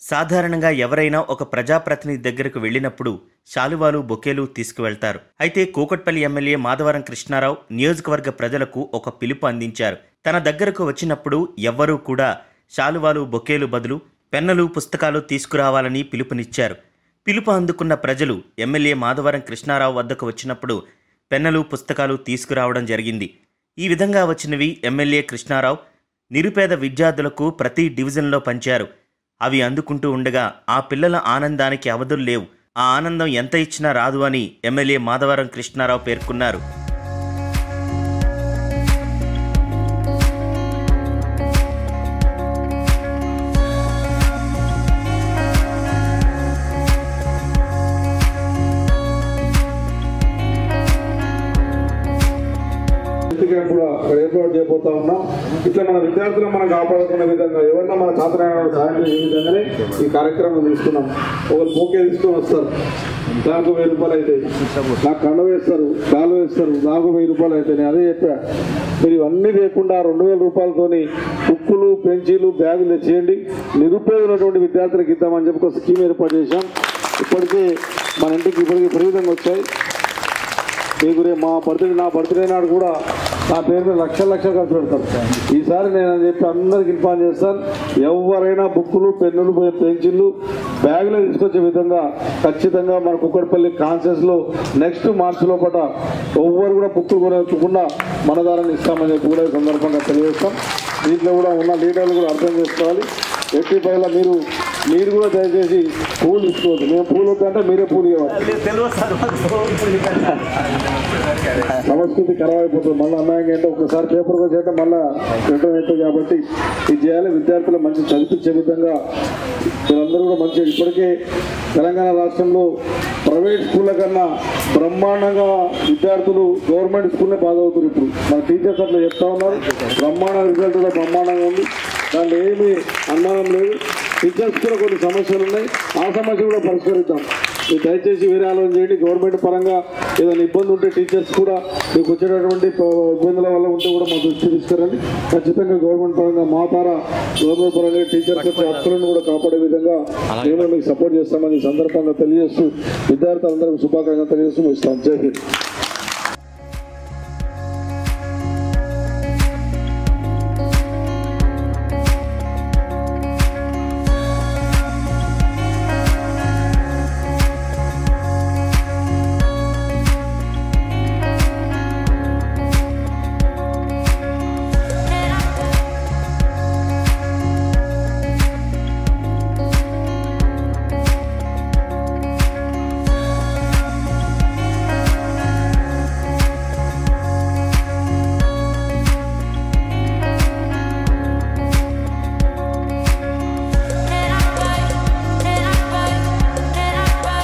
సాధారణంగా ఎవరైనా ఒక ప్రజాప్రతినిధి దగ్గరకు వెళ్ళినప్పుడు శాలువాలు బొకేలు తీసుకువెళ్తారు అయితే కూకట్పల్లి ఎమ్మెల్యే మాధవరం కృష్ణారావు నియోజకవర్గ ప్రజలకు ఒక పిలుపు అందించారు తన దగ్గరకు వచ్చినప్పుడు ఎవ్వరూ కూడా శాలువాలు బొకేలు బదులు పెన్నులు పుస్తకాలు తీసుకురావాలని పిలుపునిచ్చారు పిలుపు అందుకున్న ప్రజలు ఎమ్మెల్యే మాధవరం కృష్ణారావు వద్దకు వచ్చినప్పుడు పెన్నులు పుస్తకాలు తీసుకురావడం జరిగింది ఈ విధంగా వచ్చినవి ఎమ్మెల్యే కృష్ణారావు నిరుపేద విద్యార్థులకు ప్రతి డివిజన్లో పంచారు అవి అందుకుంటూ ఉండగా ఆ పిల్లల ఆనందానికి అవధులు లేవు ఆ ఆనందం ఎంత ఇచ్చినా రాదు అని ఎమ్మెల్యే మాధవరం కృష్ణారావు పేర్కొన్నారు క్యాంప్ కూడా ఇక్కడ ఏర్పాటు చేయబోతా ఉన్నాం ఇట్లా మన విద్యార్థులను మనం కాపాడుకునే విధంగా ఎవరన్నా మన చాతనాయన సాయం చేసే విధంగానే ఈ కార్యక్రమం తీసుకున్నాం ఒకరు పోకే తీసుకొని వస్తారు నాకు వెయ్యి రూపాయలు అవుతాయి నాకు కండ వేస్తారు కాలు వేస్తారు నాకు వెయ్యి రూపాయలు అవుతాయి నేను అదే చెప్పా మీరు ఇవన్నీ లేకుండా రెండు వేల రూపాయలతోని బుక్కులు పెన్సిలు బ్యాగులు తెచ్చేయండి నిరుపేదమైనటువంటి విద్యార్థులకు ఇద్దామని చెప్పి ఒక స్కీమ్ ఏర్పాటు చేశాం ఇప్పటికే మన ఇంటికి ఇప్పటికి విపరీతంగా వచ్చాయి మీకు రేపు మా బర్త్డే నా బర్త్డే నాడు కూడా నా పేరు మీద లక్షల లక్షలు ఖర్చు పెడతారు ఈసారి నేను అని చెప్పి అందరికి ఇన్ఫార్మ్ చేస్తాను ఎవరైనా బుక్కులు పెన్నులు పెన్సిళ్ళు బ్యాగులు తీసుకొచ్చే విధంగా ఖచ్చితంగా మన కుక్కడపల్లి కాన్సెస్ లో నెక్స్ట్ మార్చి లోపల ఎవ్వరు కూడా బుక్కులు కొనకుండా మన దారాన్ని ఇస్తామని చెప్పి కూడా ఈ సందర్భంగా తెలియజేస్తాం దీంట్లో కూడా ఉన్న లీడర్లు కూడా అర్థం చేసుకోవాలి ఎట్టి పైన మీరు మీరు కూడా దయచేసి పూలు ఇసుకోవద్దు మేము పూలు వద్దంటే మీరే పూలు ఇవ్వాలి సంస్కృతి ఖరాబ్ అయిపోతుంది మళ్ళీ అన్యాయంగా అంటే ఒకసారి పేపర్ వచ్చేట మళ్ళీ రిటర్న్ అవుతుంది కాబట్టి ఇది చేయాలి విద్యార్థులు మంచి చదివించే విధంగా మీరందరూ కూడా మంచి ఇప్పటికే తెలంగాణ రాష్ట్రంలో ప్రైవేట్ స్కూళ్ళ కన్నా బ్రహ్మాండంగా విద్యార్థులు గవర్నమెంట్ స్కూల్లే బాధ అవుతారు ఇప్పుడు మన టీచర్స్ అట్లా చెప్తా ఉన్నారు బ్రహ్మాండ రిజల్ట్ కూడా బ్రహ్మాండంగా ఉంది దాంట్లో ఏమీ అనుమానం లేదు టీచర్స్ కూడా కొన్ని సమస్యలు ఉన్నాయి ఆ సమస్య కూడా పరిష్కరిద్దాం మీరు దయచేసి వేరే ఆలోచన చేయండి గవర్నమెంట్ పరంగా ఏదైనా ఇబ్బంది ఉంటే టీచర్స్ కూడా మీకు వచ్చేటటువంటి ప- ఇబ్బందుల వల్ల ఉంటే కూడా మా దృష్టి తీసుకురండి ఖచ్చితంగా గవర్నమెంట్ పరంగా మా ద్వారా గవర్నమెంట్ పరంగా టీచర్స్ యొక్క హక్కులను కూడా కాపాడే విధంగా మేము మీకు సపోర్ట్ చేస్తామని ఈ సందర్భంగా తెలియజేస్తూ విద్యార్థులందరికీ శుభాకాంక్షలు తెలియజేస్తూ ఇస్తాం జై హింద్